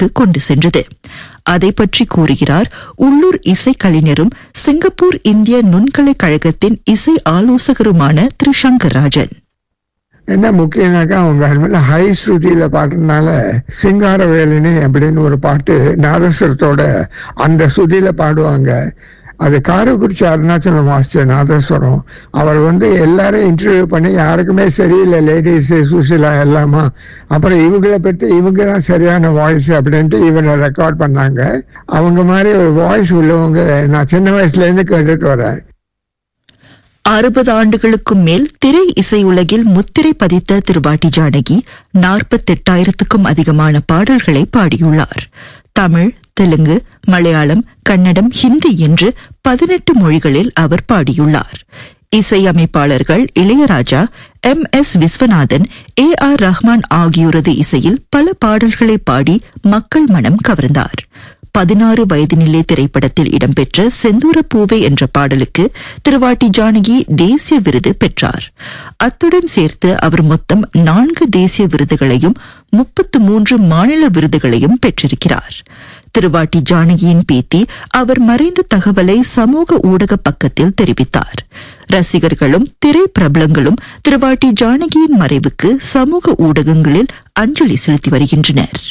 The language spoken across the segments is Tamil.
உலகிற்கு கொண்டு சென்றது அதை பற்றி கூறுகிறார் உள்ளூர் இசைக்கலைஞரும் சிங்கப்பூர் இந்திய நுண்கலை கழகத்தின் இசை ஆலோசகருமான திரு சங்கர் ராஜன் என்ன முக்கியம்னாக்கா அவங்க அதுமாதிரி ஹை ஸ்ருதியில பாடுறதுனால சிங்கார வேலினி அப்படின்னு ஒரு பாட்டு நாதஸ்வரத்தோட அந்த ஸ்ருதியில பாடுவாங்க அது காரைக்குறிச்சி அருணாச்சல மாஸ்டர் நாதஸ்வரம் அவர் வந்து எல்லாரும் இன்டர்வியூ பண்ணி யாருக்குமே சரியில்லை லேடிஸ் சுஷிலா எல்லாமா அப்புறம் இவங்கள பற்றி இவங்க தான் சரியான வாய்ஸ் அப்படின்ட்டு இவனை ரெக்கார்ட் பண்ணாங்க அவங்க மாதிரி ஒரு வாய்ஸ் உள்ளவங்க நான் சின்ன வயசுல இருந்து கேட்டுட்டு வரேன் அறுபது ஆண்டுகளுக்கும் மேல் திரை இசை உலகில் முத்திரை பதித்த திருவாட்டி ஜானகி நாற்பத்தெட்டாயிரத்துக்கும் அதிகமான பாடல்களை பாடியுள்ளார் தமிழ் தெலுங்கு மலையாளம் கன்னடம் ஹிந்தி என்று பதினெட்டு மொழிகளில் அவர் பாடியுள்ளார் இசையமைப்பாளர்கள் Ilaiyaraaja M S Viswanathan A R Rahman ஆகியோரது இசையில் பல பாடல்களை பாடி மக்கள் மனம் கவர்ந்தார் பதினாறு வயதினிலே திரைப்படத்தில் இடம்பெற்ற செந்தூர பூவே என்ற பாடலுக்கு திருவாட்டி ஜானகி தேசிய விருது பெற்றார் அத்துடன் சேர்த்து அவர் மொத்தம் நான்கு தேசிய விருதுகளையும் முப்பத்து மூன்று மாநில விருதுகளையும் பெற்றிருக்கிறார் திருவாட்டி ஜானகியின் பேத்தி அவர் மறைந்த தகவலை சமூக ஊடக பக்கத்தில் தெரிவித்தார் ரசிகர்களும் திரை பிரபலங்களும் திருவாட்டி ஜானகியின் மறைவுக்கு சமூக ஊடகங்களில் அஞ்சலி செலுத்தி வருகின்றனர்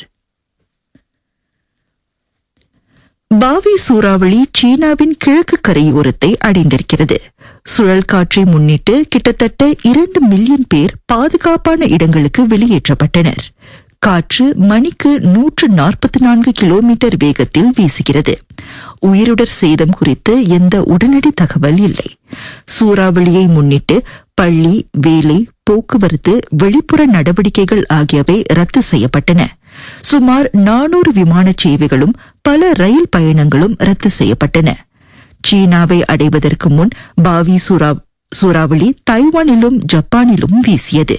பாவி சூறாவளி சீனாவின் கிழக்கு கரையோரத்தை அடைந்திருக்கிறது சுழல் காற்றை முன்னிட்டு கிட்டத்தட்ட இரண்டு மில்லியன் பேர் பாதுகாப்பான இடங்களுக்கு வெளியேற்றப்பட்டனர் காற்று மணிக்கு நூற்று நாற்பத்தி நான்கு கிலோமீட்டர் வேகத்தில் வீசுகிறது உயிருடர் சேதம் குறித்து எந்த உடனடி தகவல் இல்லை சூறாவளியை முன்னிட்டு பள்ளி வேலை போக்குவரத்து வெளிப்புற நடவடிக்கைகள் ஆகியவை ரத்து செய்யப்பட்டன சுமார் நானூறு விமான சேவைகளும் பல ரயில் பயணங்களும் ரத்து செய்யப்பட்டன சீனாவை அடைவதற்கு முன் பாவி சூறாவளி தைவானிலும் ஜப்பானிலும் வீசியது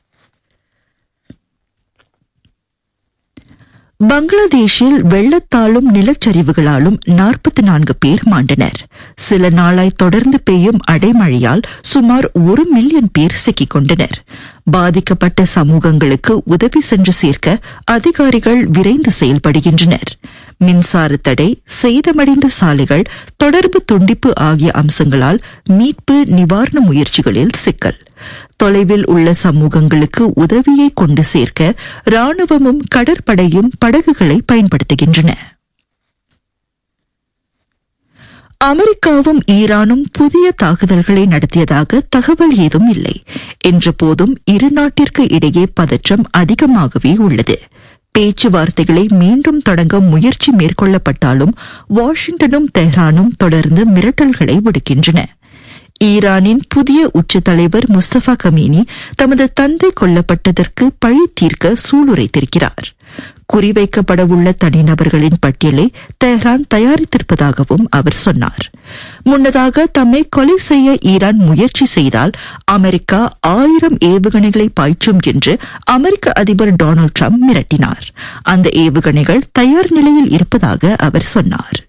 பங்களாதேஷில் வெள்ளத்தாலும் நிலச்சரிவுகளாலும் நாற்பத்தி நான்கு பேர் மாண்டனர் சில நாளாய் தொடர்ந்து பெய்யும் அடைமழையால் சுமார் ஒரு மில்லியன் பேர் சிக்கிக் கொண்டனர் பாதிக்கப்பட்ட சமூகங்களுக்கு உதவி சென்று சேர்க்க அதிகாரிகள் விரைந்து செயல்படுகின்றனர் மின்சார தடை சேதமடைந்த சாலைகள் தொடர்பு துண்டிப்பு ஆகிய அம்சங்களால் மீட்பு நிவாரண முயற்சிகளில் சிக்கல் தொலைவில் உள்ள சமூகங்களுக்கு உதவியை கொண்டு சேர்க்க ராணுவமும் கடற்படையும் படகுகளை பயன்படுத்துகின்றன அமெரிக்காவும் ஈரானும் புதிய தாக்குதல்களை நடத்தியதாக தகவல் ஏதும் இல்லை என்ற போதும் இரு நாட்டிற்கு இடையே பதற்றம் அதிகமாகவே உள்ளது பேச்சுவார்த்தைகளை மீண்டும் தொடங்க முயற்சி மேற்கொள்ளப்பட்டாலும் வாஷிங்டனும் தெஹ்ரானும் தொடர்ந்து மிரட்டல்களை விடுக்கின்றன ஈரானின் புதிய உச்ச தலைவர் முஸ்தபா கமீனி தமது தந்தை கொல்லப்பட்டதற்கு பழி தீர்க்க சூளுரைத்திருக்கிறார் குறிவைக்கப்படவுள்ள தனிநபர்களின் பட்டியலை தெஹ்ரான் தயாரித்திருப்பதாகவும் அவர் சொன்னார் முன்னதாக தம்மை கொலை செய்ய ஈரான் முயற்சி செய்தால் அமெரிக்கா ஆயிரம் ஏவுகணைகளை பாய்ச்சும் என்று அமெரிக்க அதிபர் டொனால்டு டிரம்ப் மிரட்டினார் அந்த ஏவுகணைகள் தயார் நிலையில் இருப்பதாக அவர் சொன்னார்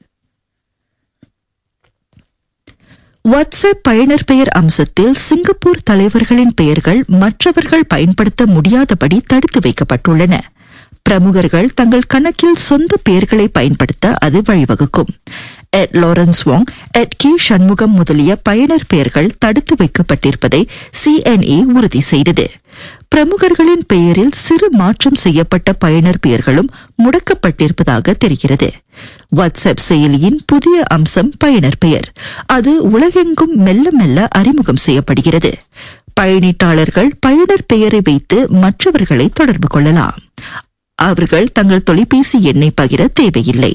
வாட்ஸ்அப் பயனர் பெயர் அம்சத்தில் சிங்கப்பூர் தலைவர்களின் பெயர்கள் மற்றவர்கள் பயன்படுத்த முடியாதபடி தடுத்து வைக்கப்பட்டுள்ளன பிரமுகர்கள் தங்கள் கணக்கில் சொந்த பெயர்களை பயன்படுத்த அது வழிவகுக்கும் Ed Lawrence Wong Ed K Shanmugam முதலிய பயனர் பெயர்கள் தடுத்து வைக்கப்பட்டிருப்பதை சிஎன்ஏ உறுதி செய்தது பிரமுகர்களின் பெயரில் சிறு மாற்றம் செய்யப்பட்ட பயனர் பெயர்களும் முடக்கப்பட்டிருப்பதாக தெரிகிறது வாட்ஸ்அப் செயலியின் புதிய அம்சம் பயனர் பெயர் அது உலகெங்கும் மெல்ல மெல்ல அறிமுகம் செய்யப்படுகிறது பயணீட்டாளர்கள் பயனர் பெயரை வைத்து மற்றவர்களை தொடர்பு கொள்ளலாம் அவர்கள் தங்கள் தொலைபேசி எண்ணை பகிர தேவையில்லை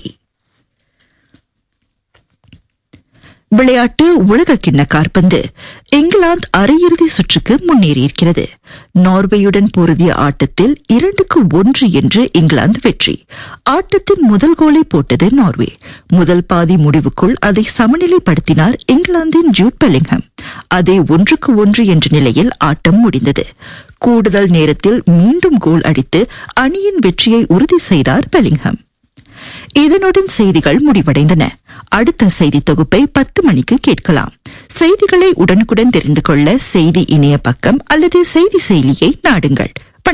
விளையாட்டு உலக கிண்ண காற்பந்து இங்கிலாந்து அரையிறுதி சுற்றுக்கு முன்னேறியிருக்கிறது நார்வேயுடன் பொருதிய ஆட்டத்தில் இரண்டுக்கு ஒன்று என்று இங்கிலாந்து வெற்றி ஆட்டத்தின் முதல் கோலை போட்டது நார்வே முதல் பாதி முடிவுக்குள் அதை சமநிலைப்படுத்தினார் இங்கிலாந்தின் ஜூட் பெலிங்ஹம் அதே ஒன்றுக்கு ஒன்று என்ற நிலையில் ஆட்டம் முடிந்தது கூடுதல் நேரத்தில் மீண்டும் கோல் அடித்து அணியின் வெற்றியை உறுதி செய்தார் பெலிங்ஹம் இதனுடன் செய்திகள் முடிவடைந்தன அடுத்த செய்தி தொகுப்பை பத்து மணிக்கு கேட்கலாம் செய்திகளை உடனுக்குடன் தெரிந்து கொள்ள செய்தி இணைய பக்கம் அல்லது செய்தி செயலியை நாடுங்கள்